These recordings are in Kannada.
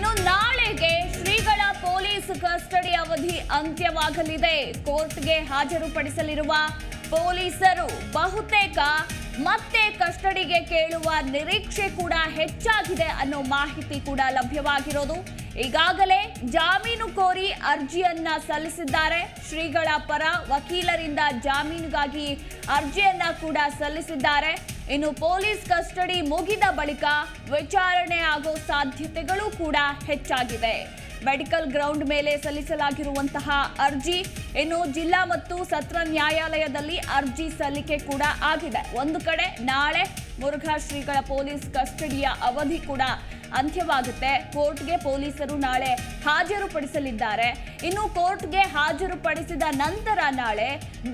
ಇನ್ನು ನಾಳೆಗೆ ಶ್ರೀಗಳ ಪೊಲೀಸ್ ಕಸ್ಟಡಿ ಅವಧಿ ಅಂತ್ಯವಾಗಲಿದೆ ಕೋರ್ಟ್ಗೆ ಹಾಜರುಪಡಿಸಲಿರುವ ಪೊಲೀಸರು ಬಹುತೇಕ ಮತ್ತೆ ಕಸ್ಟಡಿಗೆ ಕೇಳುವ ನಿರೀಕ್ಷೆ ಕೂಡ ಹೆಚ್ಚಾಗಿದೆ ಅನ್ನೋ ಮಾಹಿತಿ ಕೂಡ ಲಭ್ಯವಾಗಿರೋದು ಈಗಾಗಲೇ ಜಾಮೀನು ಕೋರಿ ಅರ್ಜಿಯನ್ನ ಸಲ್ಲಿಸಿದ್ದಾರೆ ಶ್ರೀಗಳ ಪರ ವಕೀಲರಿಂದ ಜಾಮೀನಿಗಾಗಿ ಅರ್ಜಿಯನ್ನ ಕೂಡ ಸಲ್ಲಿಸಿದ್ದಾರೆ ಇನ್ನು ಪೊಲೀಸ್ ಕಸ್ಟಡಿ ಮುಗಿದ ಬಳಿಕ ವಿಚಾರಣೆ ಆಗೋ ಸಾಧ್ಯತೆಗಳು ಕೂಡ ಹೆಚ್ಚಾಗಿದೆ ಮೆಡಿಕಲ್ ಗ್ರೌಂಡ್ ಮೇಲೆ ಸಲ್ಲಿಸಲಾಗಿರುವಂತಹ ಅರ್ಜಿ ಇನ್ನು ಜಿಲ್ಲಾ ಮತ್ತು ಸತ್ರ ನ್ಯಾಯಾಲಯದಲ್ಲಿ ಅರ್ಜಿ ಸಲ್ಲಿಕೆ ಕೂಡ ಆಗಿದೆ ಒಂದು ಕಡೆ ನಾಳೆ ಮುರುಘಾ ಶ್ರೀಗಳ ಪೊಲೀಸ್ ಕಸ್ಟಡಿಯ ಅವಧಿ ಕೂಡ ಅಂತ್ಯವಾಗುತ್ತೆ ಕೋರ್ಟ್ಗೆ ಪೊಲೀಸರು ನಾಳೆ ಹಾಜರುಪಡಿಸಲಿದ್ದಾರೆ ಇನ್ನು ಕೋರ್ಟ್ಗೆ ಹಾಜರುಪಡಿಸಿದ ನಂತರ ನಾಳೆ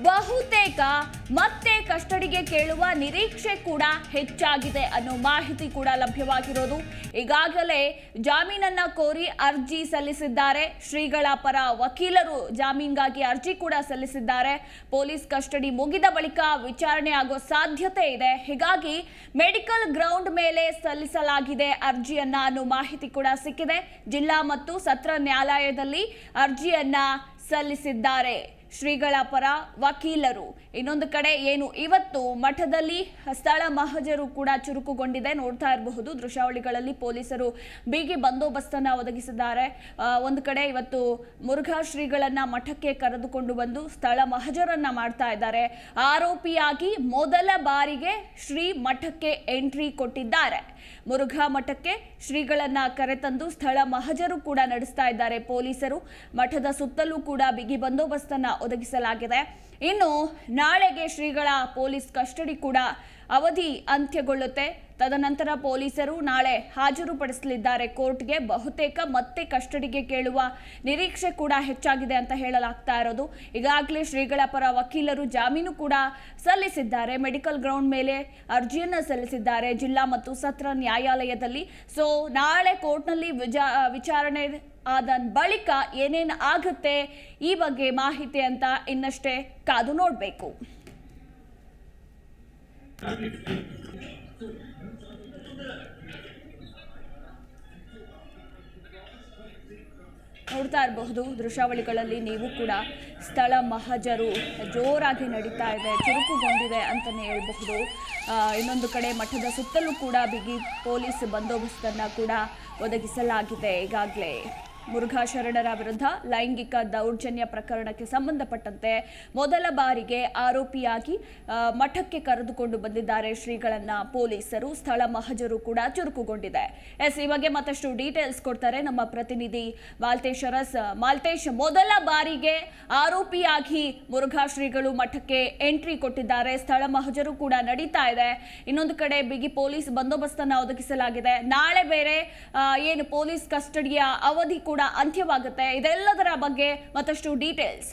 ಬಹುತೇಕ ಮತ್ತೆ ಕಸ್ಟಡಿಗೆ ಕೇಳುವ ನಿರೀಕ್ಷೆ ಕೂಡ ಹೆಚ್ಚಾಗಿದೆ ಅನ್ನೋ ಮಾಹಿತಿ ಕೂಡ ಲಭ್ಯವಾಗಿರೋದು ಈಗಾಗಲೇ ಜಾಮೀನನ್ನ ಕೋರಿ ಅರ್ಜಿ ಸಲ್ಲಿಸಿದ್ದಾರೆ ಶ್ರೀಗಳ ಪರ ವಕೀಲರು ಜಾಮೀನ್ಗಾಗಿ ಅರ್ಜಿ ಕೂಡ ಸಲ್ಲಿಸಿದ್ದಾರೆ ಪೊಲೀಸ್ ಕಸ್ಟಡಿ ಮುಗಿದ ಬಳಿಕ ವಿಚಾರಣೆ ಆಗೋ ಸಾಧ್ಯತೆ ಇದೆ ಹೀಗಾಗಿ ಮೆಡಿಕಲ್ ಗ್ರೌಂಡ್ ಮೇಲೆ ಸಲ್ಲಿಸಲಾಗಿದೆ ಅರ್ಜಿಯನ್ನ ಅನ್ನೋ ಮಾಹಿತಿ ಕೂಡ ಸಿಕ್ಕಿದೆ ಜಿಲ್ಲಾ ಮತ್ತು ಸತ್ರ ನ್ಯಾಯಾಲಯದಲ್ಲಿ ಅರ್ಜಿಯನ್ನ ಸಲ್ಲಿಸಿದ್ದಾರೆ ಶ್ರೀಗಳ ಪರ ವಕೀಲರು ಇನ್ನೊಂದು ಕಡೆ ಏನು ಇವತ್ತು ಮಠದಲ್ಲಿ ಸ್ಥಳ ಮಹಜರು ಕೂಡ ಚುರುಕುಗೊಂಡಿದೆ ನೋಡ್ತಾ ಇರಬಹುದು ದೃಶ್ಯಾವಳಿಗಳಲ್ಲಿ ಪೊಲೀಸರು ಬಿಗಿ ಬಂದೋಬಸ್ತನ್ನ ಒದಗಿಸಿದ್ದಾರೆ ಆ, ಒಂದು ಕಡೆ ಇವತ್ತು ಮುರುಘಾ ಶ್ರೀಗಳನ್ನ ಮಠಕ್ಕೆ ಕರೆದುಕೊಂಡು ಬಂದು ಸ್ಥಳ ಮಹಜರನ್ನ ಮಾಡ್ತಾ ಇದ್ದಾರೆ ಆರೋಪಿಯಾಗಿ ಮೊದಲ ಬಾರಿಗೆ ಶ್ರೀ ಮಠಕ್ಕೆ ಎಂಟ್ರಿ ಕೊಟ್ಟಿದ್ದಾರೆ ಮುರುಘಾ ಮಠಕ್ಕೆ ಶ್ರೀಗಳನ್ನ ಕರೆತಂದು ಸ್ಥಳ ಮಹಜರು ಕೂಡ ನಡೆಸ್ತಾ ಇದ್ದಾರೆ ಪೊಲೀಸರು ಮಠದ ಸುತ್ತಲೂ ಕೂಡ ಬಿಗಿ ಬಂದೋಬಸ್ತನ್ನ ಒದಗಿಸಲಾಗಿದೆ ಇನ್ನು ನಾಳೆಗೆ ಶ್ರೀಗಳ ಪೊಲೀಸ್ ಕಸ್ಟಡಿ ಕೂಡ ಅವಧಿ ಅಂತ್ಯಗೊಳ್ಳುತ್ತೆ ತದನಂತರ ಪೊಲೀಸರು ನಾಳೆ ಹಾಜರುಪಡಿಸಲಿದ್ದಾರೆ ಕೋರ್ಟ್ಗೆ ಬಹುತೇಕ ಮತ್ತೆ ಕಸ್ಟಡಿಗೆ ಕೇಳುವ ನಿರೀಕ್ಷೆ ಕೂಡ ಹೆಚ್ಚಾಗಿದೆ ಅಂತ ಹೇಳಲಾಗ್ತಾ ಇರೋದು ಈಗಾಗಲೇ ಶ್ರೀಗಳ ಪರ ವಕೀಲರು ಜಾಮೀನು ಕೂಡ ಸಲ್ಲಿಸಿದ್ದಾರೆ ಮೆಡಿಕಲ್ ಗ್ರೌಂಡ್ ಮೇಲೆ ಅರ್ಜಿಯನ್ನ ಸಲ್ಲಿಸಿದ್ದಾರೆ ಜಿಲ್ಲಾ ಮತ್ತು ಸತ್ರ ನ್ಯಾಯಾಲಯದಲ್ಲಿ ಸೊ ನಾಳೆ ಕೋರ್ಟ್ನಲ್ಲಿ ವಿಜಾ ವಿಚಾರಣೆ ಆದ ಬಳಿಕ ಏನೇನು ಆಗುತ್ತೆ ಈ ಬಗ್ಗೆ ಮಾಹಿತಿ ಅಂತ ಇನ್ನಷ್ಟೇ ಕಾದು ನೋಡಬೇಕು ನೋಡ್ತಾ ಇರಬಹುದು ದೃಶ್ಯಾವಳಿಗಳಲ್ಲಿ ನೀವು ಕೂಡ ಸ್ಥಳ ಮಹಜರು ಜೋರಾಗಿ ನಡೀತಾ ಇದೆ ಚುರುಕುಗೊಂಡಿದೆ ಅಂತಲೇ ಹೇಳ್ಬಹುದು ಆ, ಇನ್ನೊಂದು ಕಡೆ ಮಠದ ಸುತ್ತಲೂ ಕೂಡ ಬಿಗಿ ಪೊಲೀಸ್ ಬಂದೋಬಸ್ತನ್ನು ಕೂಡ ಒದಗಿಸಲಾಗಿದೆ ಈಗಾಗಲೇ ಮುರುಘಾ ಶರಣರ ವಿರುದ್ಧ ಲೈಂಗಿಕ ದೌರ್ಜನ್ಯ ಪ್ರಕರಣಕ್ಕೆ ಸಂಬಂಧಪಟ್ಟಂತೆ ಮೊದಲ ಬಾರಿಗೆ ಆರೋಪಿಯಾಗಿ ಆ, ಮಠಕ್ಕೆ ಕರೆದುಕೊಂಡು ಬಂದಿದ್ದಾರೆ ಶ್ರೀಗಳನ್ನ ಪೊಲೀಸರು ಸ್ಥಳ ಮಹಜರು ಕೂಡ ಚುರುಕುಗೊಂಡಿದೆ ಎಸ್ ಈ ಬಗ್ಗೆ ಮತ್ತಷ್ಟು ಡೀಟೇಲ್ಸ್ ಕೊಡ್ತಾರೆ ನಮ್ಮ ಪ್ರತಿನಿಧಿ ಮಾಲ್ತೇಶ್ ಅರಸ್ ಮಾಲ್ತೇಶ್ ಮೊದಲ ಬಾರಿಗೆ ಆರೋಪಿಯಾಗಿ ಮುರುಘಾ ಶ್ರೀಗಳು ಮಠಕ್ಕೆ ಎಂಟ್ರಿ ಕೊಟ್ಟಿದ್ದಾರೆ ಸ್ಥಳ ಮಹಜರು ಕೂಡ ನಡೀತಾ ಇದೆ ಇನ್ನೊಂದು ಕಡೆ ಬಿಗಿ ಪೊಲೀಸ್ ಬಂದೋಬಸ್ತನ್ನ ಒದಗಿಸಲಾಗಿದೆ ನಾಳೆ ಬೇರೆ ಆ, ಏನು ಪೊಲೀಸ್ ಕಸ್ಟಡಿಯ ಅವಧಿ ಕೂಡ ಅಂತ್ಯವಾಗುತ್ತೆ ಇದೆಲ್ಲದರ ಬಗ್ಗೆ ಮತ್ತಷ್ಟು ಡೀಟೇಲ್ಸ್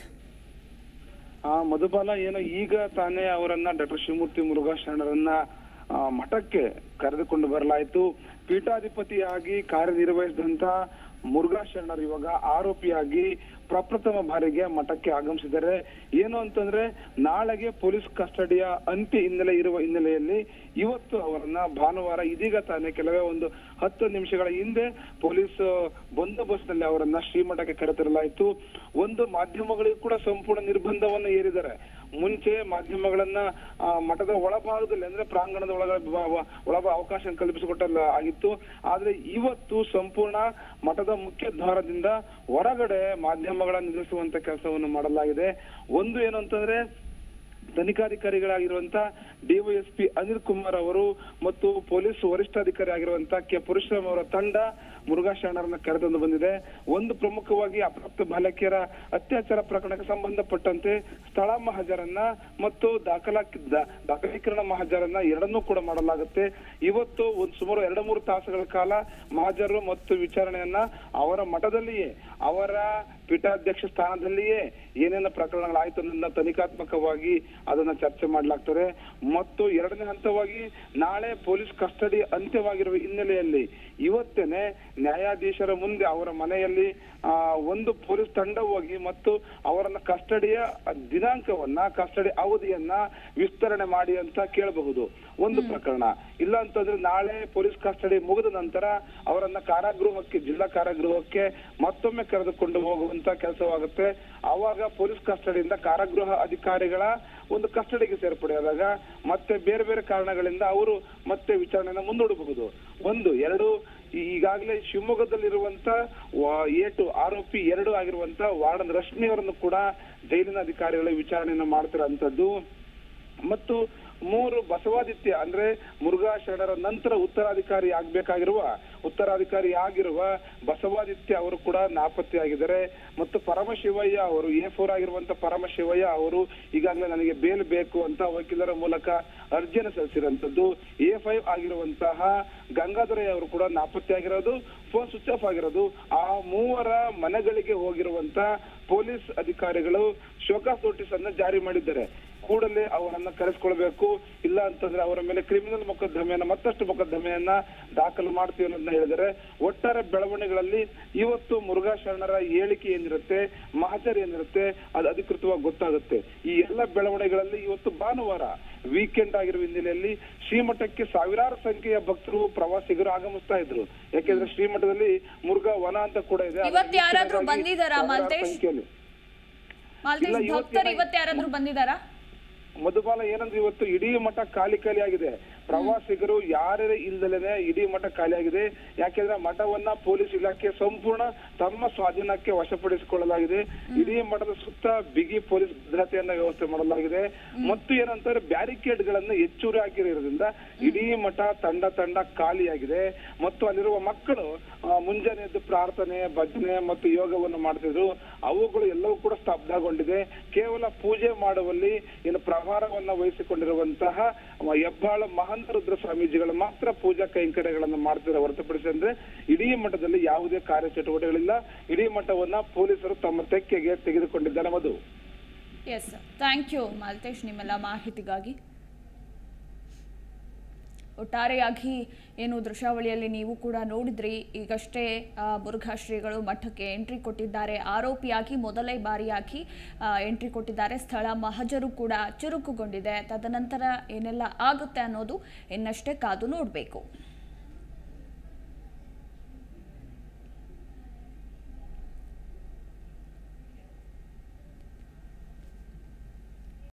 ಆ ಮಧುಬಾಲ ಏನು ಈಗ ತಾನೇ ಅವರನ್ನ ಡಾಕ್ಟರ್ ಶಿವಮೂರ್ತಿ ಮುರುಘಾ ಶರಣರನ್ನ ಆ, ಮಠಕ್ಕೆ ಕರೆದುಕೊಂಡು ಬರಲಾಯಿತು ಪೀಠಾಧಿಪತಿಯಾಗಿ ಕಾರ್ಯನಿರ್ವಹಿಸಿದಂತ ಮುರುಘಾ ಶರಣರು ಇವಾಗ ಆರೋಪಿಯಾಗಿ ಪ್ರಪ್ರಥಮ ಬಾರಿಗೆ ಮಠಕ್ಕೆ ಆಗಮಿಸಿದ್ದಾರೆ ಏನು ಅಂತಂದ್ರೆ ನಾಳೆಗೆ ಪೊಲೀಸ್ ಕಸ್ಟಡಿಯ ಅಂತ್ಯ ಹಿನ್ನೆಲೆ ಇರುವ ಹಿನ್ನೆಲೆಯಲ್ಲಿ ಇವತ್ತು ಅವರನ್ನ ಭಾನುವಾರ ಇದೀಗ ತಾನೇ ಕೆಲವೇ ಒಂದು ಹತ್ತು ನಿಮಿಷಗಳ ಹಿಂದೆ ಪೊಲೀಸ್ ಬಂದೋಬಸ್ತ್ನಲ್ಲಿ ಅವರನ್ನ ಶ್ರೀಮಠಕ್ಕೆ ಕರೆತರಲಾಯಿತು ಒಂದು ಮಾಧ್ಯಮಗಳಿಗೂ ಕೂಡ ಸಂಪೂರ್ಣ ನಿರ್ಬಂಧವನ್ನ ಹೇರಿದ್ದಾರೆ ಮುಂಚೆ ಮಾಧ್ಯಮಗಳನ್ನ ಆ, ಮಠದ ಒಳಭಾಗದಲ್ಲಿ ಅಂದ್ರೆ ಪ್ರಾಂಗಣದ ಒಳಗ ಬ- ಬ- ಒಳಗ ಅವಕಾಶ ಕಲ್ಪಿಸಿಕೊಟ್ಟಲ್ಲ ಆಗಿತ್ತು ಆದ್ರೆ ಇವತ್ತು ಸಂಪೂರ್ಣ ಮಠದ ಮುಖ್ಯ ದ್ವಾರದಿಂದ ಹೊರಗಡೆ ಮಾಧ್ಯಮಗಳನ್ನ ನಿಲ್ಲಿಸುವಂತ ಕೆಲಸವನ್ನು ಮಾಡಲಾಗಿದೆ ಒಂದು ಏನು ಅಂತಂದ್ರೆ ತನಿಖಾಧಿಕಾರಿಗಳಾಗಿರುವಂತ ಡಿವೈಎಸ್ಪಿ ಅನಿಲ್ ಕುಮಾರ್ ಅವರು ಮತ್ತು ಪೊಲೀಸ್ ವರಿಷ್ಠಾಧಿಕಾರಿ ಆಗಿರುವಂತ ಕೆ ಪರಶುರಾಮ್ ಅವರ ತಂಡ ಮುರುಘಾ ಶರಣರನ್ನ ಕರೆತಂದು ಬಂದಿದೆ ಒಂದು ಪ್ರಮುಖವಾಗಿ ಅಪ್ರಾಪ್ತ ಬಾಲಕಿಯರ ಅತ್ಯಾಚಾರ ಪ್ರಕರಣಕ್ಕೆ ಸಂಬಂಧಪಟ್ಟಂತೆ ಸ್ಥಳ ಮಹಜರನ್ನ ಮತ್ತು ದಾಖಲಾ ದಾ- ದಾಖಲೀಕರಣ ಮಹಜರನ್ನ ಎರಡನ್ನೂ ಕೂಡ ಮಾಡಲಾಗುತ್ತೆ ಇವತ್ತು ಒಂದು ಸುಮಾರು ಎರಡು ಮೂರು ತಾಸುಗಳ ಕಾಲ ಮಹಜರು ಮತ್ತು ವಿಚಾರಣೆಯನ್ನ ಅವರ ಮಠದಲ್ಲಿಯೇ ಅವರ ಪೀಠಾಧ್ಯಕ್ಷ ಸ್ಥಾನದಲ್ಲಿಯೇ ಏನೇನು ಪ್ರಕರಣಗಳಾಯ್ತು ಅನ್ನೋದನ್ನ ತನಿಖಾತ್ಮಕವಾಗಿ ಅದನ್ನ ಚರ್ಚೆ ಮಾಡಲಾಗ್ತದೆ ಮತ್ತು ಎರಡನೇ ಹಂತವಾಗಿ ನಾಳೆ ಪೊಲೀಸ್ ಕಸ್ಟಡಿ ಅಂತ್ಯವಾಗಿರುವ ಹಿನ್ನೆಲೆಯಲ್ಲಿ ಇವತ್ತೇನೆ ನ್ಯಾಯಾಧೀಶರ ಮುಂದೆ ಅವರ ಮನೆಯಲ್ಲಿ ಆ, ಒಂದು ಪೊಲೀಸ್ ತಂಡ ಹೋಗಿ ಮತ್ತು ಅವರನ್ನ ಕಸ್ಟಡಿಯ ದಿನಾಂಕವನ್ನ ಕಸ್ಟಡಿ ಅವಧಿಯನ್ನ ವಿಸ್ತರಣೆ ಮಾಡಿ ಅಂತ ಕೇಳಬಹುದು ಒಂದು ಪ್ರಕರಣ ಇಲ್ಲ ಅಂತಂದ್ರೆ ನಾಳೆ ಪೊಲೀಸ್ ಕಸ್ಟಡಿ ಮುಗಿದ ನಂತರ ಅವರನ್ನ ಕಾರಾಗೃಹಕ್ಕೆ ಜಿಲ್ಲಾ ಕಾರಾಗೃಹಕ್ಕೆ ಮತ್ತೊಮ್ಮೆ ಕರೆದುಕೊಂಡು ಹೋಗುವಂತ ಕೆಲಸವಾಗುತ್ತೆ ಆವಾಗ ಪೊಲೀಸ್ ಕಸ್ಟಡಿಯಿಂದ ಕಾರಾಗೃಹ ಅಧಿಕಾರಿಗಳ ಒಂದು ಕಸ್ಟಡಿಗೆ ಸೇರ್ಪಡೆಯಾದಾಗ ಮತ್ತೆ ಬೇರೆ ಬೇರೆ ಕಾರಣಗಳಿಂದ ಅವರು ಮತ್ತೆ ವಿಚಾರಣೆಯನ್ನು ಮುಂದೂಡಬಹುದು ಒಂದು ಎರಡು ಈ- ಈಗಾಗಲೇ ಶಿವಮೊಗ್ಗದಲ್ಲಿರುವಂತ ವಾ- ಏಟು ಆರೋಪಿ ಎರಡು ಆಗಿರುವಂತ ವಾರ್ಡನ್ ರಶ್ಮಿ ಅವರನ್ನು ಕೂಡ ಜೈಲಿನ ಅಧಿಕಾರಿಗಳ ವಿಚಾರಣೆಯನ್ನು ಮಾಡ್ತಿರೋಂಥದ್ದು ಮತ್ತು ಮೂರು ಬಸವಾದಿತ್ಯ ಅಂದ್ರೆ ಮುರುಘಾ ಶರಣರ ನಂತರ ಉತ್ತರಾಧಿಕಾರಿ ಆಗ್ಬೇಕಾಗಿರುವ ಉತ್ತರಾಧಿಕಾರಿ ಆಗಿರುವ ಬಸವಾದಿತ್ಯ ಅವರು ಕೂಡ ನಾಪತ್ತೆಯಾಗಿದ್ದಾರೆ ಮತ್ತು ಪರಮಶಿವಯ್ಯ ಅವರು ಎ ಫೋರ್ ಆಗಿರುವಂತ ಪರಮಶಿವಯ್ಯ ಅವರು ಈಗಾಗಲೇ ನನಗೆ ಬೇಲ್ ಬೇಕು ಅಂತ ವಕೀಲರ ಮೂಲಕ ಅರ್ಜಿಯನ್ನು ಸಲ್ಲಿಸಿರುವಂತದ್ದು ಎ ಫೈವ್ ಆಗಿರುವಂತಹ ಗಂಗಾಧರಯ್ಯ ಅವರು ಕೂಡ ನಾಪತ್ತೆಯಾಗಿರೋದು ಫೋನ್ ಸ್ವಿಚ್ ಆಫ್ ಆಗಿರೋದು ಆ ಮೂವರ ಮನೆಗಳಿಗೆ ಹೋಗಿರುವಂತ ಪೊಲೀಸ್ ಅಧಿಕಾರಿಗಳು ಶೋಕಾಸ್ ನೋಟಿಸ್ ಅನ್ನ ಜಾರಿ ಮಾಡಿದ್ದಾರೆ ಕೂಡಲೇ ಅವರನ್ನ ಕರೆಸ್ಕೊಳ್ಬೇಕು ಇಲ್ಲ ಅಂತಂದ್ರೆ ಅವರ ಮೇಲೆ ಕ್ರಿಮಿನಲ್ ಮೊಕದ್ದಮೆಯನ್ನ ಮತ್ತಷ್ಟು ಮೊಕದ್ದಮೆಯನ್ನ ದಾಖಲು ಮಾಡ್ತೀವಿ ಅನ್ನೋದನ್ನ ಹೇಳಿದರೆ ಒಟ್ಟಾರೆ ಬೆಳವಣಿಗೆಗಳಲ್ಲಿ ಇವತ್ತು ಮುರುಘಾ ಶರಣರ ಹೇಳಿಕೆ ಏನಿರುತ್ತೆ ಮಹಜರ್ ಏನಿರುತ್ತೆ ಅದು ಅಧಿಕೃತವಾಗಿ ಗೊತ್ತಾಗುತ್ತೆ ಈ ಎಲ್ಲ ಬೆಳವಣಿಗೆಗಳಲ್ಲಿ ಇವತ್ತು ಭಾನುವಾರ ವೀಕೆಂಡ್ ಆಗಿರುವ ಹಿನ್ನೆಲೆಯಲ್ಲಿ ಶ್ರೀಮಠಕ್ಕೆ ಸಾವಿರಾರು ಸಂಖ್ಯೆಯ ಭಕ್ತರು ಪ್ರವಾಸಿಗರು ಆಗಮಿಸ್ತಾ ಇದ್ರು ಯಾಕೆಂದ್ರೆ ಶ್ರೀಮಠದಲ್ಲಿ ಮುರುಘಾ ವನ ಅಂತ ಕೂಡ ಇದೆ ಅದರ ಇವತ್ತು ಯಾರಾದ್ರೂ ವೀಕ್ಷಣೆಗಾಗಿ ಬಂದಿದ್ದಾರಾ, ಸಾವಿರಾರು ಮಾಲ್ತೇಶ್? ಸಂಖ್ಯೆಯಲ್ಲಿ ಮಾಲ್ತೇಶ್ ಇಲ್ಲ, ಇವತ್ತು ಭಕ್ತರು ಏನಾಗಿದೆ? ಇವತ್ತು ಯಾರಾದ್ರೂ ಬಂದಿದ್ದಾರಾ ಮಧುಬಾಲ ಏನಂದ್ರೆ ಇವತ್ತು ಇಡೀ ಮಠ ಖಾಲಿ ಖಾಲಿ ಆಗಿದೆ ಪ್ರವಾಸಿಗರು ಯಾರೇ ಇಲ್ದಲೇನೆ ಇಡೀ ಮಠ ಖಾಲಿ ಆಗಿದೆ ಯಾಕೆಂದ್ರೆ ಮಠವನ್ನ ಪೊಲೀಸ್ ಇಲಾಖೆ ಸಂಪೂರ್ಣ ತಮ್ಮ ಸ್ವಾಧೀನಕ್ಕೆ ವಶಪಡಿಸಿಕೊಳ್ಳಲಾಗಿದೆ ಇಡೀ ಮಠದ ಸುತ್ತ ಬಿಗಿ ಪೊಲೀಸ್ ಭದ್ರತೆಯನ್ನ ವ್ಯವಸ್ಥೆ ಮಾಡಲಾಗಿದೆ ಮತ್ತು ಏನಂತಾರೆ ಬ್ಯಾರಿಕೇಡ್ ಗಳನ್ನ ಹೆಚ್ಚುವರಿ ಹಾಕಿರೋದ್ರಿಂದ ಇಡೀ ಮಠ ತಂಡ ತಂಡ ಖಾಲಿಯಾಗಿದೆ ಮತ್ತು ಅಲ್ಲಿರುವ ಮಕ್ಕಳು ಆ, ಮುಂಜಾನೆ ಎದ್ದು ಪ್ರಾರ್ಥನೆ ಭಜನೆ ಮತ್ತು ಯೋಗವನ್ನು ಮಾಡ್ತಿದ್ರು ಅವುಗಳು ಎಲ್ಲವೂ ಕೂಡ ಸ್ತಬ್ಧಗೊಂಡಿದೆ ಕೇವಲ ಪೂಜೆ ಮಾಡುವಲ್ಲಿ ಏನು ಪ್ರಭಾರವನ್ನ ವಹಿಸಿಕೊಂಡಿರುವಂತಹ ಅವ ಹೆಬ್ಬಾಳ ಮಹಂತ ರುದ್ರ ಸ್ವಾಮೀಜಿಗಳು ಮಾತ್ರ ಪೂಜಾ ಕೈಂಕರ್ಯಗಳನ್ನು ಮಾಡ್ತಿದ್ದಾರೆ ಹೊರತುಪಡಿಸಿ ಅಂದ್ರೆ ಇಡೀ ಮಠದಲ್ಲಿ ಯಾವುದೇ ಕಾರ್ಯಚಟುವಟಿಕೆಗಳಿಲ್ಲ ಇಡೀ ಮಠವನ್ನ ಪೊಲೀಸರು ತಮ್ಮ ತೆಕ್ಕೆಗೆ ತೆಗೆದುಕೊಂಡಿದ್ದಾರೆ Madhu S thank you Malthesh ನಿಮ್ಮೆಲ್ಲ ಮಾಹಿತಿಗಾಗಿ ಒಟ್ಟಾರೆಯಾಗಿ ಏನು ದೃಶ್ಯಾವಳಿಯಲ್ಲಿ ನೀವು ಕೂಡ ನೋಡಿದ್ರಿ ಈಗಷ್ಟೇ ಆ, ಮುರುಘಾ ಶ್ರೀಗಳು ಮಠಕ್ಕೆ ಎಂಟ್ರಿ ಕೊಟ್ಟಿದ್ದಾರೆ ಆರೋಪಿಯಾಗಿ ಮೊದಲೇ ಬಾರಿಯಾಗಿ ಆ, ಎಂಟ್ರಿ ಕೊಟ್ಟಿದ್ದಾರೆ ಸ್ಥಳ ಮಹಜರು ಕೂಡ ಚುರುಕುಗೊಂಡಿದೆ ತದನಂತರ ಏನೆಲ್ಲ ಆಗುತ್ತೆ ಅನ್ನೋದು ಇನ್ನಷ್ಟೇ ಕಾದು ನೋಡಬೇಕು